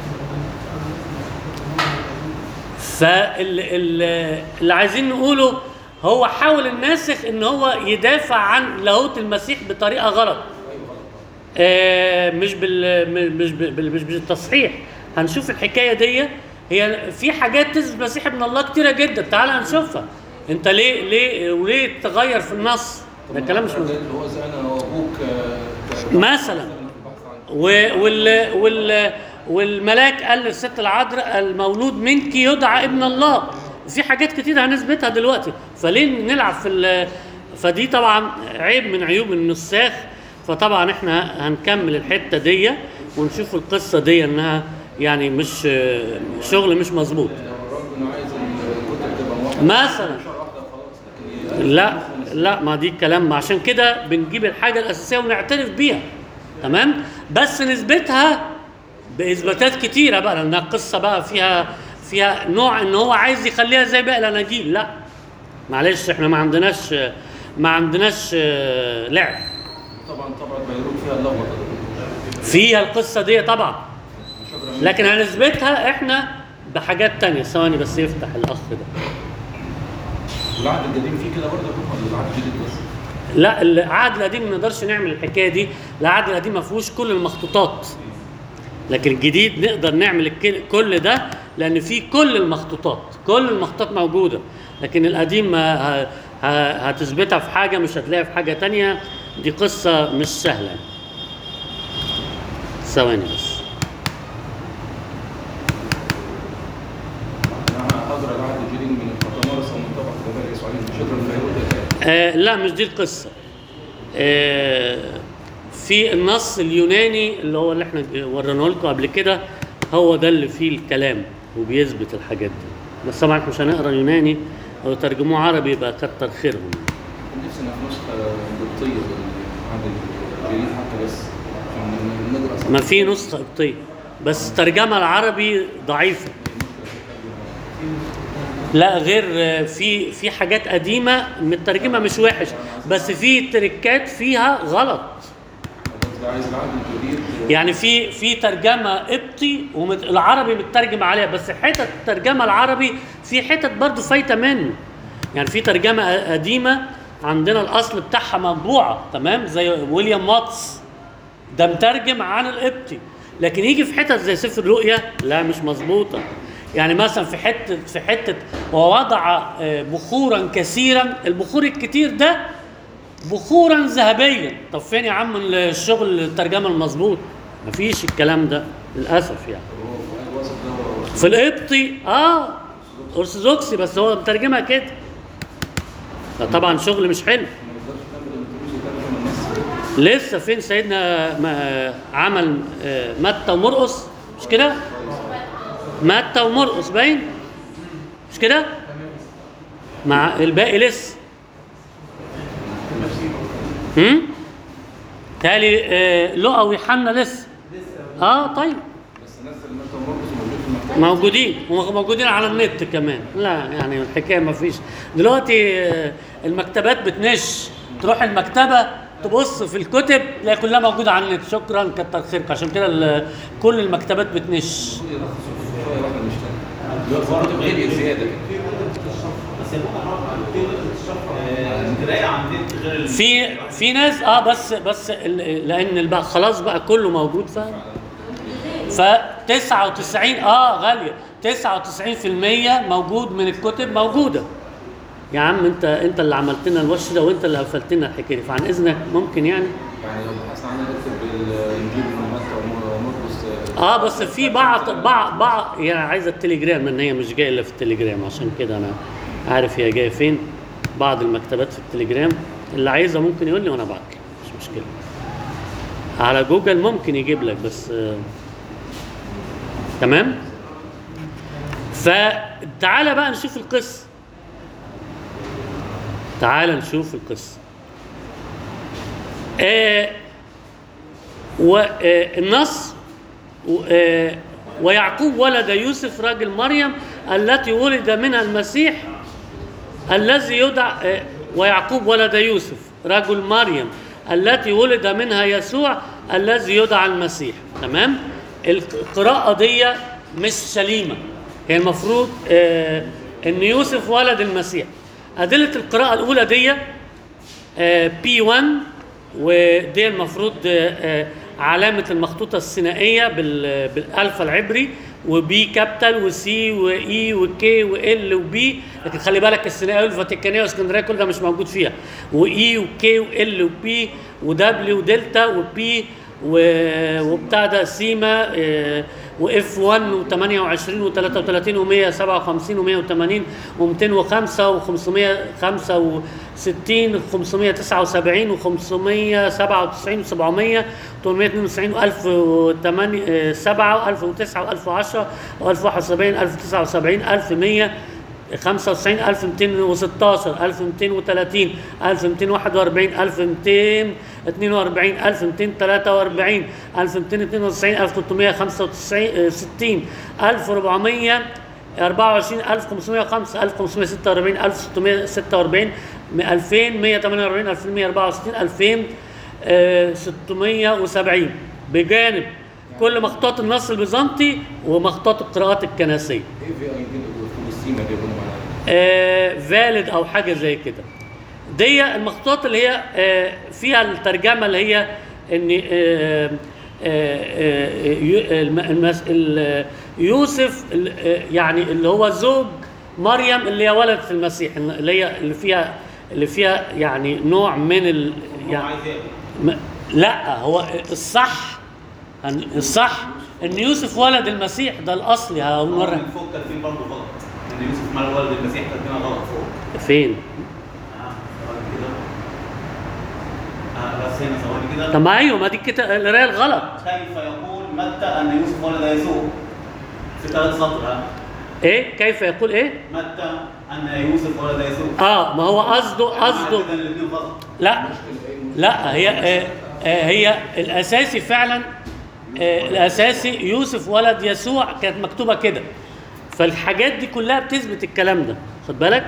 فاللي عايزين نقوله هو حاول الناسخ ان هو يدافع عن لاهوت المسيح بطريقه غلط آه، مش بال مش بال مش بالتصحيح هنشوف الحكايه دي هي في حاجات تثبت المسيح ابن الله كتيره جدا تعال هنشوفها انت ليه ليه وليه تغير في النص ده كلام مش مظبوط
اللي هو زي انا وابوك آه، ك-
مثلاً.
في البحث عنه.
و- وال وال والملاك قال للست العذراء المولود منك يدعى ابن الله في حاجات كتير هنثبتها دلوقتي فليه نلعب في ال- فدي طبعا عيب من عيوب النساخ فطبعا احنا هنكمل الحته دي ونشوف القصه دي انها يعني مش شغل مش مظبوط
لو ربنا عايز الكتب تبقى موحده
مثلا
شرع واحده خلاص لكن
لا لا ما دي الكلام عشان كده بنجيب الحاجه الاساسيه ونعترف بيها تمام بس نثبتها باثباتات كتيره بقى لانها قصه بقى فيها فيها نوع ان هو عايز يخليها زي باقي الاناجيل لا معلش احنا ما عندناش ما عندناش آه، لعب
طبعا طبعا بيروت فيها اللخبطه دي.
فيها القصه دي طبعا
شكرا لك.
لكن هنثبتها احنا بحاجات تانية ثواني بس يفتح الاخ ده
العهد القديم فيه كده برضه ولا العهد الجديد بس؟
لا العهد القديم ما نقدرش نعمل الحكايه دي العهد القديم ما فيهوش كل المخطوطات لكن الجديد نقدر نعمل الك- كل ده لان فيه كل المخطوطات كل المخطوطات موجوده لكن القديم ما ه- ه- هتثبتها في حاجه مش هتلاقيها في حاجه تانية دي قصه مش سهله ثواني بس
انا اقرا العهد الجديد من القطمارس ومن طبق جبال اسرائيل شكرا لبيروت
آه لا مش دي القصة آه في النص اليوناني اللي هو اللي احنا وريناه لكم قبل كده هو ده اللي فيه الكلام وبيثبت الحاجات دي بس طبعا احنا مش هنقرا يوناني او ترجموه عربي يبقى كتر خيرهم
نفسنا في نسخه قبطيه للعهد الجديد حتى بس عشان نقرا صح.
ما في نسخة قبطية بس ترجمة العربي ضعيفة لا غير آه، في في حاجات قديمة مترجمة مش وحش بس في تركات فيها غلط
قصدي عايز العهد الجديد
يعني في في ترجمه قبطي والعربي مترجم عليها بس حتت الترجمه العربي في حتت برضه فايته منه يعني في ترجمه قديمه عندنا الاصل بتاعها مطبوعه تمام زي ويليام واتس ده مترجم عن القبطي لكن يجي في حتت زي سفر الرؤيا لا مش مظبوطه يعني مثلا في حته في حته ووضع آه، بخورا كثيرا البخور الكتير ده بخورا ذهبيا طب فين يا عم الشغل الترجمه المظبوط مفيش الكلام ده للاسف يعني
هو فؤاد الوسط ده هو
في القبطي اه ارثوذكسي بس هو مترجمها كده فطبعا شغل مش حلو
ما نقدرش نعمل الانتروس يترجم النص
لسه فين سيدنا ما عمل آه، متى ومرقص مش كده متى ومرقص باين مش كده مع الباقي لسه هم تالي آه، لقى ويوحنا لسه اه طيب
بس الناس اللي مات ومرقص موجود في المكتبه
موجودين وموجودين على النت كمان لا يعني الحكايه ما فيش دلوقتي آه، المكتبات بتنش تروح المكتبه تبص في الكتب تلاقي كلها موجوده على النت شكرا كتر خيرك عشان كده ال- كل المكتبات بتنش
المفروض يلخصوا في شويه واحنا بنشتغل دلوقتي الكتب غاليه زياده كده
بس القرايه عن النت غير ال-
في في ناس اه بس بس ال- لان البقى خلاص بقى كله موجود ف ف 99 اه غاليه 99% موجود من الكتب موجوده يا عم انت انت اللي عملت لنا الوش ده وانت اللي قفلت لنا الحكايه دي فعن اذنك ممكن يعني
يعني لو بحثنا عنها نكتب الانجيل من متى ومرقص
اه بس في بعض بعض بعض يعني عايزه التليجرام لان هي مش جايه الا في التليجرام عشان كده انا عارف هي جايه فين بعض المكتبات في التليجرام اللي عايزها ممكن يقول لي وانا ابعت له مش مشكله على جوجل ممكن يجيب لك بس آه تمام فتعالى بقى نشوف القصه تعالى نشوف القصه آه والنص و- آه، ويعقوب ولد يوسف راجل مريم التي ولد منها المسيح الذي يدعى آه، ويعقوب ولد يوسف رجل مريم التي ولد منها يسوع الذي يدعى المسيح تمام القراءة دي مش سليمة هي المفروض آه، ان يوسف ولد المسيح أدلة القراءة الأولى دي بي 1 ودي المفروض آه، آه، علامة المخطوطة الثنائية بال- بالألفا العبري وبي كابيتال وسي واي وكي وال وبي لكن خلي بالك الثنائية والفاتيكانية واسكندرية كل ده مش موجود فيها واي وكي وال وبي ودبليو ودلتا وبي و- وبتاع ده سيما آه، واف 1 و28 و33 و157 و180 و205 و565 579 و597 و700 892 و1008 7 و1009 و1010 و1071 1079 1100 95 1216 1230 1241 1242 1243 1292 1395 60 1400 24505 1546 1646 2148 2164 2670 بجانب كل مخطوطات النص البيزنطي ومخطوطات القراءات الكنسيه
ايه في اي دي فلسطين اللي بيقولوا معانا
آه، فالid او حاجه زي كده دي المخطوطات اللي هي آه، فيها الترجمه اللي هي ان آه، آه، آه، يو- الم- المس- ال- يوسف ال- آه، يعني اللي هو زوج مريم اللي هي ولدت المسيح اللي هي اللي فيها اللي فيها يعني نوع من ال
هو
يعني
عايز ايه؟
م- لا هو الصح هن- الصح ان يوسف ولد المسيح ده الاصلي هقول
هو
مره
من فوق كاتبين برضه غلط ان يوسف مال ولد المسيح كاتبينها غلط فوق
فين
اه ثواني كده اه بس هنا ثواني كده
طب ما ايوه ما دي كده القرايه الغلط
كيف يقول متى ان يوسف ولد يسوع في ثلاث سطر ها
ايه كيف يقول ايه
متى ان يوسف ولد يسوع
اه ما هو قصده قصده
كده الاثنين غلط
لا لا هي آه آه هي الاساسي فعلا آه الاساسي يوسف ولد يسوع كانت مكتوبه كده فالحاجات دي كلها بتثبت الكلام ده خد بالك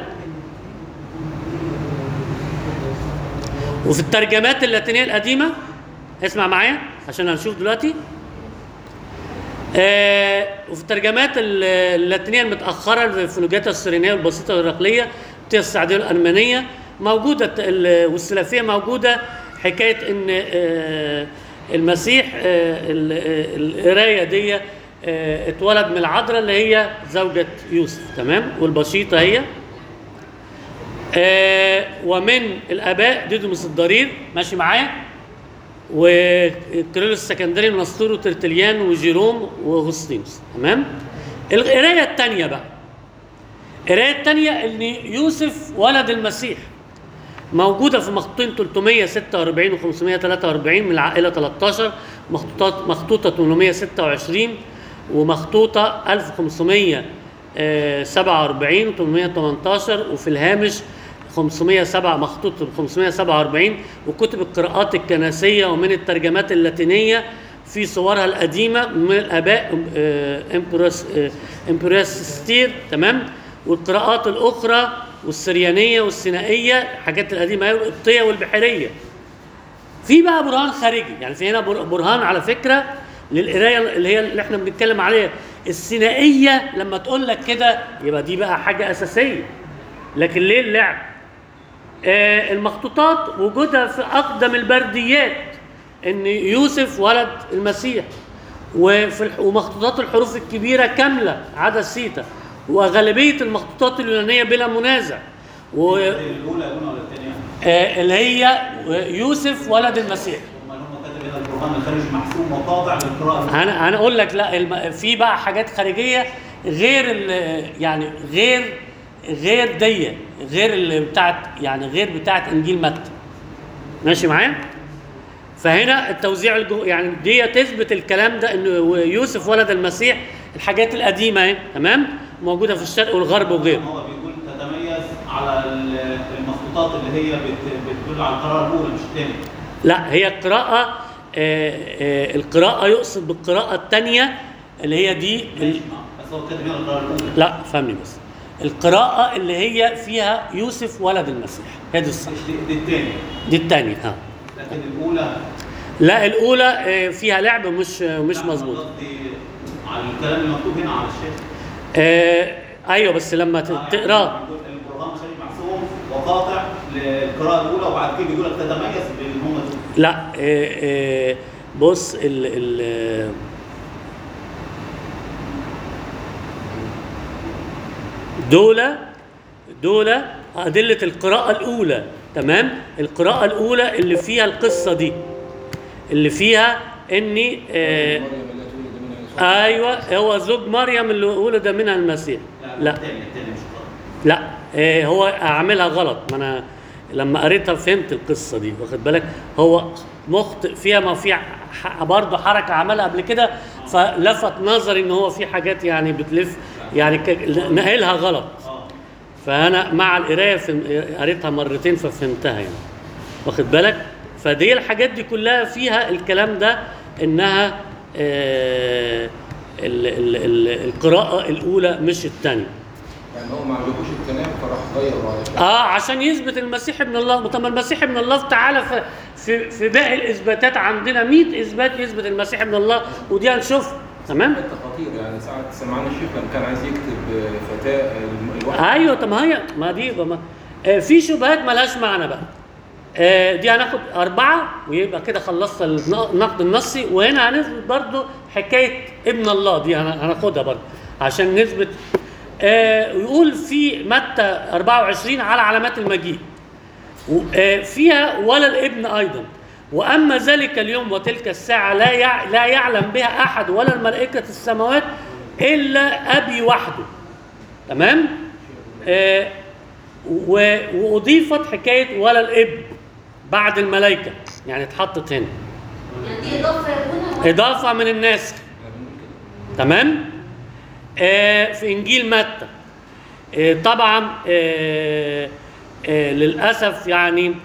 وفي الترجمات اللاتينيه القديمه اسمع معايا عشان هنشوف دلوقتي آه وفي الترجمات ال- اللاتينيه المتاخره الفلوجاتا السرينيه والبسيطه والرقليه التيه السعديه والارمنيه موجوده الت- ال- والسلفيه موجوده حكايه ان آه المسيح آه ال- آه، القرايه دي آه اتولد من العذراء اللي هي زوجة يوسف تمام والبسيطه هي آه ومن الاباء ديدوموس الضرير ماشي معايا وكيرلس السكندري المنصور وترتليان وجيروم واغسطينوس تمام القرايه الثانيه بقى القرايه الثانيه ان يوسف ولد المسيح موجوده في مخطوطين 346 و 543 من العائله 13 مخطوطات مخطوطه 826 ومخطوطه 1547 و 818 وفي الهامش 507 مخطوط ب 547 وكتب القراءات الكنسيه ومن الترجمات اللاتينيه في صورها القديمه من الاباء آه، امبروس آه، امبروسستير تمام والقراءات الاخرى والسريانيه والسينائيه الحاجات القديمه أوي، القبطيه والبحريه في بقى برهان خارجي يعني في هنا بر- برهان على فكره للقرايه اللي هي اللي احنا بنتكلم عليها السينائيه لما تقول لك كده يبقى دي بقى حاجه اساسيه لكن ليه اللعب آه المخطوطات وجودها في اقدم البرديات ان يوسف ولد المسيح وفي الح- ومخطوطات الحروف الكبيره كامله عدا السيتا وغالبيه المخطوطات اليونانيه بلا منازع و
الاولى الاولى ولا الثانيه؟
آه، اللي هي يوسف ولد المسيح
هم هم كاتب هنا القران الخارجي محسوب وطابع للقراءه
انا انا اقول لك لا الم... في بقى حاجات خارجيه غير ال... يعني غير غير دي غير اللي بتاعت يعني غير بتاعت انجيل متى ماشي معايا فهنا التوزيع الجو... يعني دي تثبت الكلام ده ان يوسف ولد المسيح الحاجات القديمه اهي تمام موجوده في الشرق والغرب وغيره
هو بيقول تتميز على ال- المخطوطات اللي هي بت- بتدل على القراءه الاولى مش الثانيه
لا هي قراءة آه، آه، القراءة يقصد بالقراءة الثانية اللي هي دي ال...
ماشي بس هو كاتب هنا القراءه الاولى
لا فهمني بس القراءة اللي هي فيها يوسف ولد المسيح هي دي الصح
دي, دي الثانيه
دي الثانية ها
لكن الاولى
لا الأولى آه، فيها لعب مش مش
لا،
مظبوط
قصدي على الكلام المكتوب هنا على الشاشه
آه، أيوه بس لما ت-
آه،
تقراه
يعني بيقول القران خارج محسوب وقاطع للقراءه الاولى وبعد كده بيقول لك تتميز بان هم دول
لا آه، آه، بص ال ال دول دول أدلة القراءة الأولى تمام القراءة الأولى اللي فيها القصة دي اللي فيها إني آه
مريم التي ولد منها يسوع.
أيوه هو زوج مريم اللي ولد منها المسيح لا
الثانيه الثانيه مش القراءه
لا آه هو اعملها غلط ما انا لما قريتها فهمت القصه دي واخد بالك هو مخطئ فيها ما في ح- برضه حركه عملها قبل كده فلفت نظري ان هو في حاجات يعني بتلف يعني ك- نقلها غلط
اه
فانا مع القرايه فهم- قريتها مرتين ففهمتها يعني واخد بالك فدي الحاجات دي كلها فيها الكلام ده انها آه ال ال ال القراءه الاولى مش الثانيه
يعني هو ما عجبوش الكلام فراح غير بعد كده
اه عشان يثبت المسيح ابن الله طب ما المسيح ابن الله تعالى في في, في باقي الاثباتات عندنا 100 اثبات يثبت المسيح ابن الله ودي هنشوف تمام
حته خطيره يعني ساعه سمعنا الشيخ لما كان عايز يكتب آه، فتاه آه، الواحد
ايوه طب ما هي ما دي ما آه في شبهات ملهاش معنى بقى آه دي هناخد أربعة ويبقى كده خلصت النقد النصي وهنا هنثبت برضو حكاية ابن الله دي هن- هناخدها برضو عشان نثبت آه يقول في متى 24 على علامات المجيء و- آه، فيها ولا الابن ايضا واما ذلك اليوم وتلك الساعه لا يع- لا يعلم بها احد ولا الملائكه السماوات الا ابي وحده تمام آه و- واضيفت حكايه ولا الابن بعد الملائكه يعني اتحطت هنا
يعني دي اضافه يا ابونا
اضافه من الناس تمام آه في انجيل متى آه طبعا آه آه للاسف يعني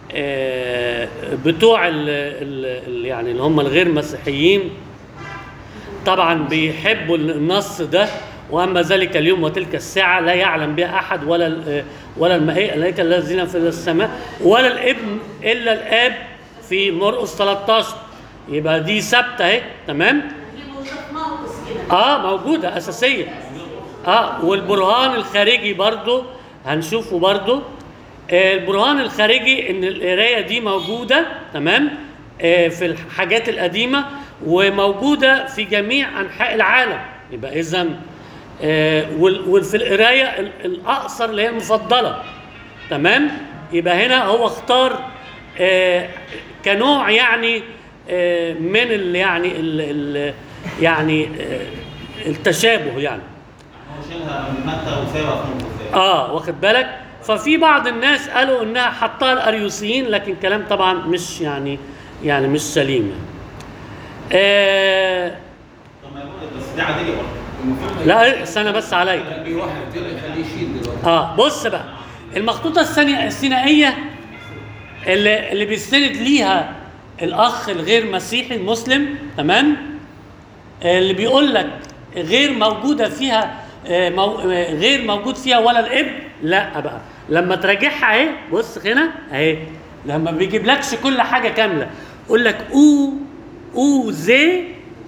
آه بتوع ال ال ال يعني اللي هم الغير مسيحيين طبعا بيحبوا النص ده واما ذلك اليوم وتلك الساعه لا يعلم بها احد ولا ال- ولا الملائكه الذين في السماء ولا الابن الا الاب في مرقس 13 يبقى دي ثابته اهي تمام
دي موجوده في موقف كده
اه موجوده اساسيه اه والبرهان الخارجي برضو هنشوفه برضو آه البرهان الخارجي ان القرايه دي موجوده تمام آه في الحاجات القديمه وموجوده في جميع انحاء العالم يبقى اذا آه وال- وفي القرايه ال- الاقصر اللي هي المفضله تمام يبقى هنا هو اختار آه كنوع يعني آه من ال يعني ال ال يعني آه التشابه يعني
هو شالها من متى وسابها في مرقس
اه واخد بالك ففي بعض الناس قالوا انها حطها الاريوسيين لكن كلام طبعا مش يعني يعني مش سليم يعني. آه
طب ما يقول بس دي عاديه برضه
المفروض
لا استنى بس عليا
كان في واحد تاني يخليه يشيل دلوقتي
اه بص بقى المخطوطه الثانيه السينائيه اللي اللي بيستند ليها الاخ الغير مسيحي المسلم تمام آه، اللي بيقول لك غير موجوده فيها آه، مو آه، غير موجود فيها ولا الابن لا بقى لما تراجعها اهي بص هنا اهي لما بيجيب لكش كل حاجه كامله يقول لك او او زي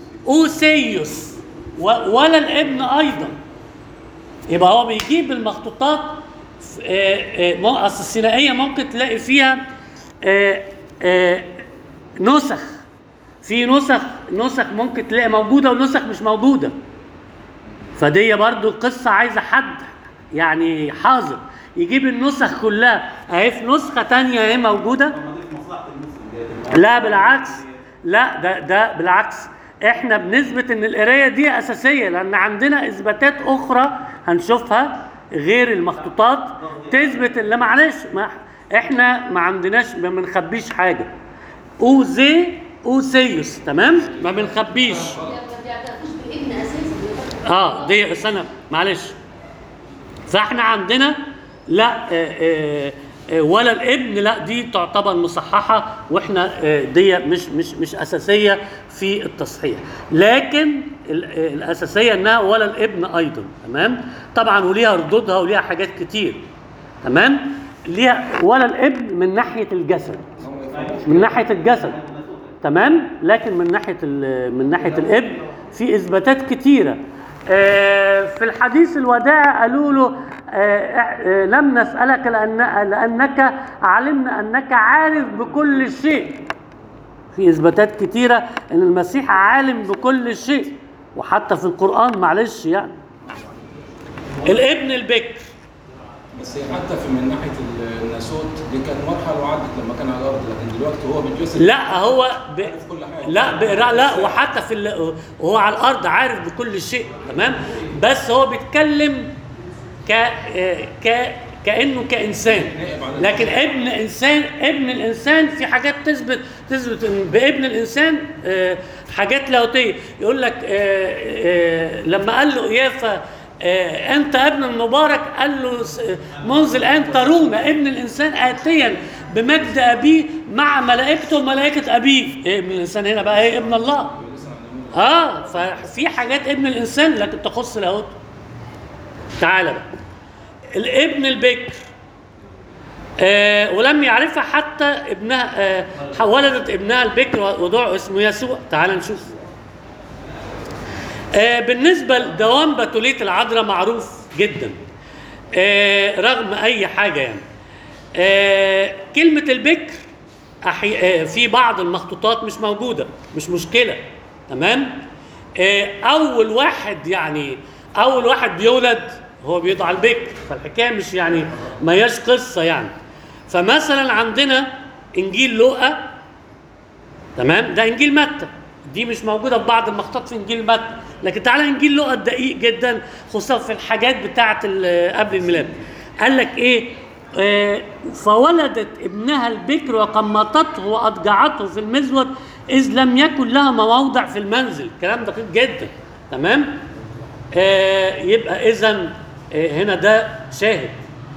اوسيوس و- ولا الابن ايضا يبقى هو بيجيب المخطوطات ف- آه، آه، مو- اصل السينائيه ممكن تلاقي فيها آه، آه، نسخ في نسخ نسخ ممكن تلاقي موجوده ونسخ مش موجوده فدي برضو قصه عايزه حد يعني حاضر يجيب النسخ كلها اهي في نسخه تانية اهي موجوده
طب ما دي في مصلحه المسلم ديت
لا بالعكس لا ده ده بالعكس احنا بنثبت ان القرايه دي اساسيه لان عندنا اثباتات اخرى هنشوفها غير المخطوطات تثبت اللي معلش ما احنا ما عندناش ما بنخبيش حاجه اوزي اوسيوس تمام ما بنخبيش
ما بيعترفوش بالابن اساسا
اه دي استنى معلش فاحنا عندنا لا آه، آه، آه، ولا الابن لا دي تعتبر مصححه واحنا آه، دي مش مش مش اساسيه في التصحيح لكن ال- آه، الاساسيه انها ولا الابن ايضا تمام طبعا وليها ردودها وليها حاجات كتير تمام ليها ولا الابن من ناحيه الجسد
هم يفهموش
من ناحيه الجسد تمام لكن من ناحيه ال- من ناحيه الابن في اثباتات كتيره آه، في الحديث الوداع قالوا له آه، آه، لم نسالك لأن لانك علمنا انك عارف بكل شيء في اثباتات كتيره ان المسيح عالم بكل شيء وحتى في القران معلش يعني الابن البكر
بس هي حتى في من ناحيه ال- الناسوت دي كانت مرحله وعدت لما كان على الارض لكن دلوقتي هو بالجسد
لا هو ب...
عارف كل حاجه
لا بقراء لا وحتى في ال... وهو على الارض عارف بكل شيء تمام بس هو بيتكلم ك ك كانه كانسان لكن ابن انسان ابن الانسان في حاجات تثبت تثبت ان بابن الانسان آه، حاجات لاهوتيه يقول لك آه، آه، لما قال له ايافا آه، انت ابن المبارك قال له س- منذ الان ترون ابن الانسان اتيا بمجد ابيه مع ملائكته وملائكه ابيه إيه ابن الانسان هنا بقى ايه ابن الله اه ففي حاجات ابن الانسان لكن تخص اللاهوت تعالى بقى الابن البكر آه ولم يعرفها حتى ابنها آه ولدت ابنها البكر ودعوا اسمه يسوع تعال نشوف آه بالنسبه لدوام بتوليه العذراء معروف جدا آه رغم اي حاجه يعني آه كلمه البكر أحي... آه في بعض المخطوطات مش موجوده مش مشكله تمام آه اول واحد يعني اول واحد بيولد هو بيضع البكر فالحكايه مش يعني ما هياش قصه يعني فمثلا عندنا انجيل لوقا تمام ده انجيل متى دي مش موجوده في بعض المخطوطات في انجيل متى لكن تعالى انجيل لوقا الدقيق جدا خصوصا في الحاجات بتاعه ال- قبل الميلاد قال لك ايه آه فولدت ابنها البكر وقمطته واضجعته في المزود اذ لم يكن لها موضع في المنزل كلام دقيق جدا تمام آه يبقى اذا آه هنا ده شاهد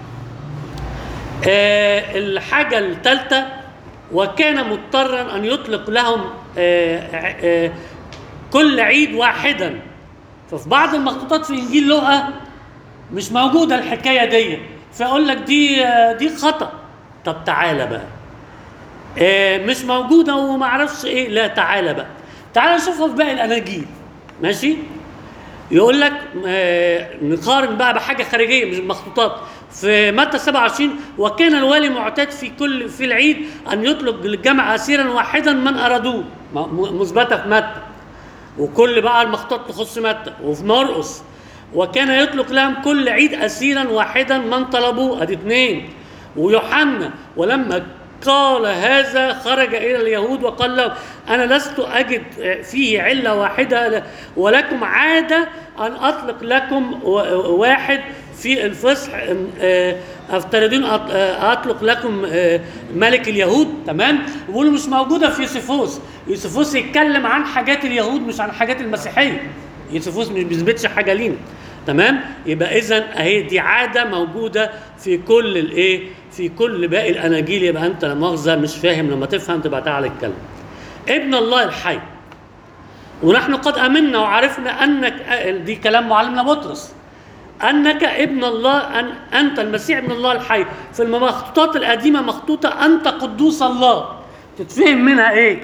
آه الحاجة الثالثة وكان مضطرا أن يطلق لهم آه آه كل عيد واحدا ففي بعض المخطوطات في إنجيل لوقا مش موجودة الحكاية دي فيقول لك دي آه دي خطأ طب تعالى بقى آه مش موجودة وما اعرفش ايه لا تعالى بقى تعالى نشوفها في باقي الأناجيل ماشي يقول لك آه نقارن بقى بحاجه خارجيه مش المخطوطات في متى 27 وكان الوالي معتاد في كل في العيد ان يطلق للجمع اسيرا واحدا من ارادوه م- م- مثبته في متى وكل بقى المخطوطات تخص متى وفي مرقس وكان يطلق لهم كل عيد اسيرا واحدا من طلبوه ادي اثنين ويوحنا ولما قال هذا خرج الى اليهود وقال لهم انا لست اجد فيه عله واحده ولكم عاده ان اطلق لكم و- واحد في الفصح آه، افترضون أط- آه، اطلق لكم آه، ملك اليهود تمام بيقولوا مش موجوده في يوسفوس يوسفوس يتكلم عن حاجات اليهود مش عن حاجات المسيحيه يوسفوس مش بيثبتش حاجه لينا تمام يبقى اذا اهي دي عاده موجوده في كل الايه في كل باقي الاناجيل يبقى انت لا مؤاخذه مش فاهم لما تفهم تبقى تعالى اتكلم ابن الله الحي ونحن قد امنا وعرفنا انك دي كلام معلمنا بطرس انك ابن الله أن انت المسيح ابن الله الحي في المخطوطات القديمه مخطوطه انت قدوس الله تتفهم منها ايه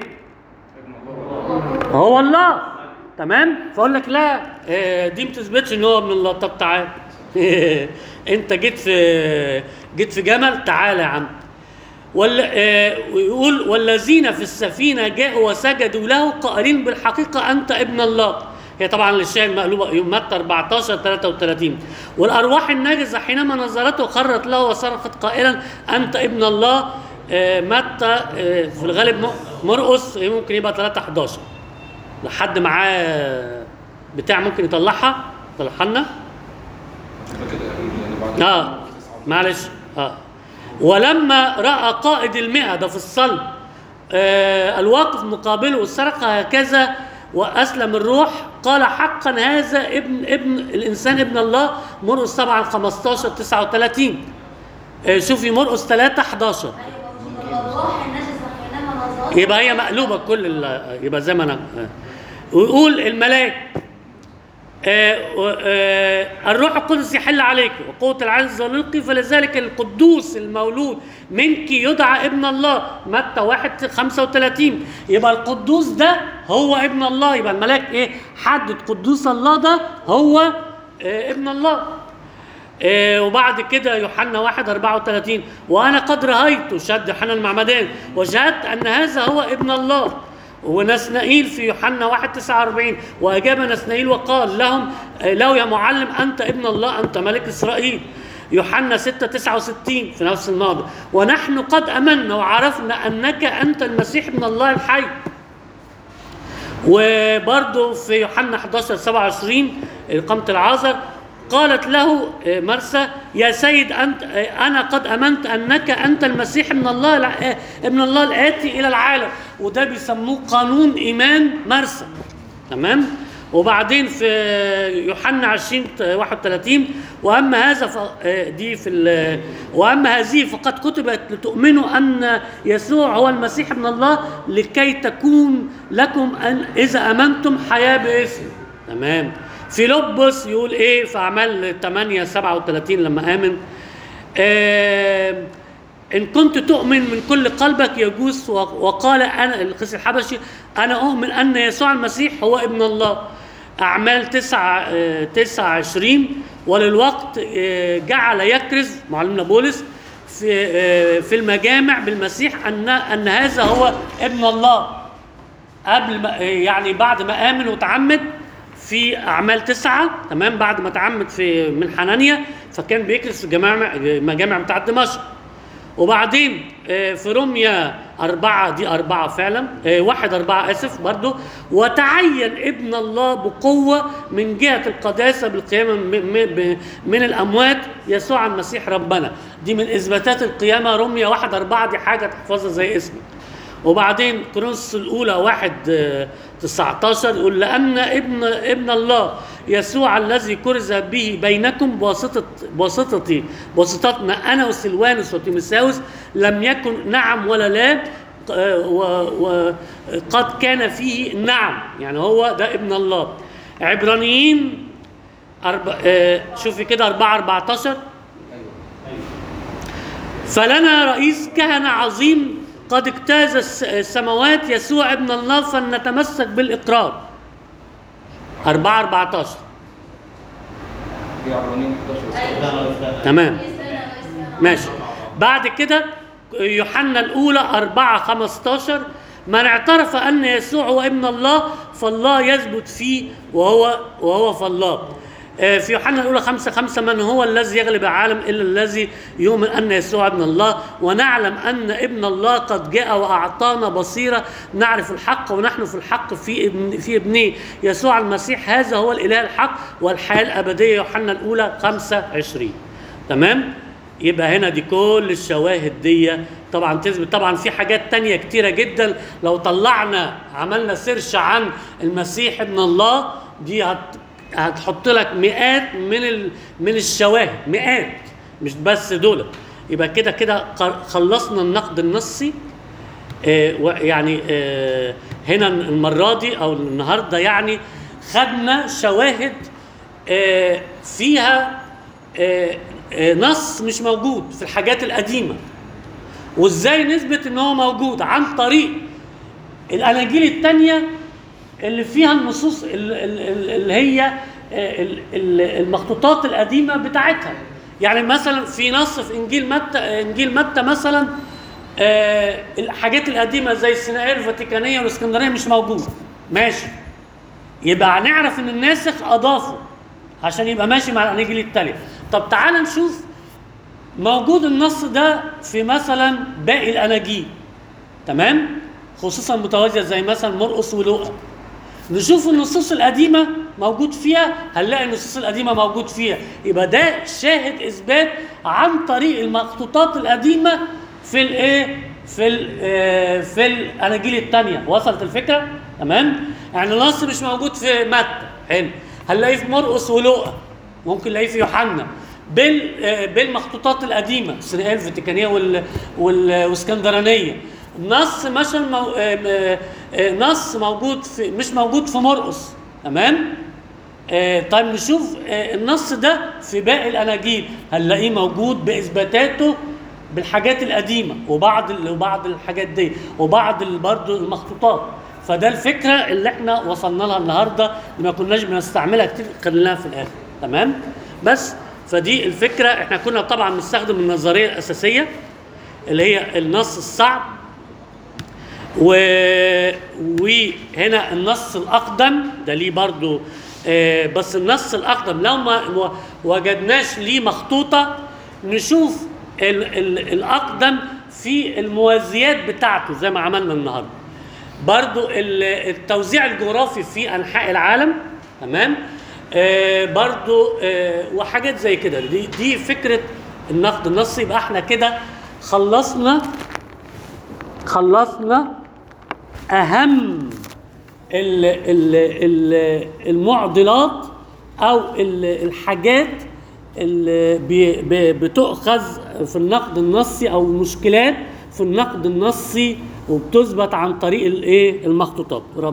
هو الله تمام فاقول لك لا آه، دي ما تثبتش ان هو ابن الله طب تعال انت جيت في جيت في جمل تعال يا عم ولا آه، ويقول والذين في السفينه جاءوا وسجدوا له قائلين بالحقيقه انت ابن الله هي طبعا الشاهد مقلوبه يوم متى 14 33 والارواح النجسه حينما نظرته خرت له وصرخت قائلا انت ابن الله آه، متى آه، في الغالب م- مرقس ممكن يبقى 3 11 لحد معاه بتاع ممكن يطلعها يطلعها لنا
يبقى كده يعني بعد
اه معلش اه ولما راى قائد المئة ده في الصلب آه الواقف مقابله السرقه هكذا واسلم الروح قال حقا هذا ابن ابن الانسان ابن الله مرقس طبعا 15 39 آه شوفي مرقس 3 11
ايوه مش الارواح النجسه حينما نظرت
يبقى هي مقلوبه كل ال- يبقى زي ما انا آه. ويقول الملاك آه و- آه الروح القدس يحل عليك وقوة العز ونلقي فلذلك القدوس المولود منك يدعى ابن الله متى واحد 35 يبقى القدوس ده هو ابن الله يبقى الملاك ايه حدد قدوس الله ده هو آه ابن الله آه، وبعد كده يوحنا 1 34 وانا قد رايت شد يوحنا المعمدان وشهدت ان هذا هو ابن الله ونسنائيل في يوحنا 1 49 واجاب نسنائيل وقال لهم آه، له يا معلم انت ابن الله انت ملك اسرائيل يوحنا 6 69 في نفس الماضي ونحن قد امنا وعرفنا انك انت المسيح ابن الله الحي وبرضه في يوحنا 11 27 إقامة العازر قالت له آه، مرسى يا سيد أنت آه، أنا قد أمنت أنك أنت المسيح ابن الله الع- آه، ابن الله الآتي إلى العالم وده بيسموه قانون إيمان مرسى تمام وبعدين في يوحنا 20 31 واما هذا ف... آه، دي في ال... واما هذه فقد كتبت لتؤمنوا ان يسوع هو المسيح ابن الله لكي تكون لكم ان اذا امنتم حياه باسمه تمام فيلبس يقول ايه في اعمال 8 37 لما امن آه إن كنت تؤمن من كل قلبك يجوز و- وقال أنا القس الحبشي أنا أؤمن أن يسوع المسيح هو ابن الله أعمال تسعة آه، تسعة عشرين وللوقت آه، جعل يكرز معلمنا بولس في آه، في المجامع بالمسيح أن أن هذا هو ابن الله قبل ما يعني بعد ما آمن وتعمد في أعمال تسعة تمام بعد ما تعمد في من حنانيا فكان بيكرس في جماعة مجامع بتاعت دمشق وبعدين آه، في روميا أربعة دي أربعة فعلا آه، واحد أربعة آسف برضو وتعين ابن الله بقوة من جهة القداسة بالقيامة م- م- ب- من الأموات يسوع المسيح ربنا دي من إثباتات القيامة روميا واحد أربعة دي حاجة تحفظها زي اسمك وبعدين كورنثوس الاولى واحد آه، 19 يقول لان ابن ابن الله يسوع الذي كرز به بينكم بواسطه بواسطتي بواسطتنا انا وسلوانوس وتيموثاوس لم يكن نعم ولا لا آه، و- وقد كان فيه نعم يعني هو ده ابن الله عبرانيين أربع آه، شوفي كده 4 14 فلنا رئيس كهنة عظيم قد اجتاز الس- السماوات يسوع ابن الله فلنتمسك بالإقرار 4 14
في عبرانيين 11
ده رئيس ده.
تمام
يسأل يسأل
ماشي بعد كده يوحنا الأولى 4 15 من اعترف أن يسوع هو ابن الله فالله يثبت فيه وهو وهو في الله آه، في يوحنا الأولى خمسة خمسة من هو الذي يغلب العالم إلا الذي يؤمن أن يسوع ابن الله ونعلم أن ابن الله قد جاء وأعطانا بصيرة نعرف الحق ونحن في الحق في ابن في ابنه يسوع المسيح هذا هو الإله الحق والحياة الأبدية يوحنا الأولى خمسة عشرين تمام يبقى هنا دي كل الشواهد دي طبعا تثبت طبعا في حاجات تانية كتيرة جدا لو طلعنا عملنا سيرش عن المسيح ابن الله دي هت هتحط لك مئات من ال... من الشواهد مئات مش بس دول يبقى كده كده قر- خلصنا النقد النصي آه، و- يعني آه، هنا المرة دي أو النهاردة يعني خدنا شواهد آه، فيها آه، آه، نص مش موجود في الحاجات القديمة وازاي نثبت ان هو موجود عن طريق الاناجيل التانية اللي فيها النصوص ال- ال- ال- اللي هي آه، ال- ال- المخطوطات القديمة بتاعتها يعني مثلا في نص في انجيل متى انجيل متى مثلا آه، الحاجات القديمة زي السينائية الفاتيكانية والاسكندرية مش موجود ماشي يبقى هنعرف ان الناسخ اضافه عشان يبقى ماشي مع الاناجيل التالية طب تعال نشوف موجود النص ده في مثلا باقي الاناجيل تمام خصوصا متوازيه زي مثلا مرقس ولوقا نشوف النصوص القديمه موجود فيها هنلاقي النصوص القديمه موجود فيها يبقى ده شاهد اثبات عن طريق المخطوطات القديمه في الايه في ال آه، في الاناجيل الثانيه وصلت الفكره تمام يعني النص مش موجود في متى حلو هنلاقيه في مرقس ولوقا ممكن نلاقيه في يوحنا بال آه، بالمخطوطات القديمه السينائيه الفاتيكانيه وال وال- والاسكندرانيه نص مثلا مو... آه، آه، آه، نص موجود في مش موجود في مرقس تمام آه، طيب نشوف آه، النص ده في باقي الاناجيل هنلاقيه موجود باثباتاته بالحاجات القديمه وبعض ال- وبعض الحاجات دي وبعض ال- برضه المخطوطات فده الفكره اللي احنا وصلنا لها النهارده اللي ما كناش بنستعملها كتير خليناها في الاخر تمام بس فدي الفكره احنا كنا طبعا بنستخدم النظريه الاساسيه اللي هي النص الصعب و... وهنا النص الاقدم ده ليه برضو آه، بس النص الاقدم لو ما ما وجدناش ليه مخطوطه نشوف ال... ال... الاقدم في الموازيات بتاعته زي ما عملنا النهارده برضو ال- التوزيع الجغرافي في انحاء العالم تمام آه برضو آه وحاجات زي كده دي دي فكره النقد النصي يبقى احنا كده خلصنا خلصنا اهم ال- ال- ال- المعضلات او ال- الحاجات اللي بي- بي- بتؤخذ في النقد النصي او المشكلات في النقد النصي وبتثبت عن طريق الايه المخطوطات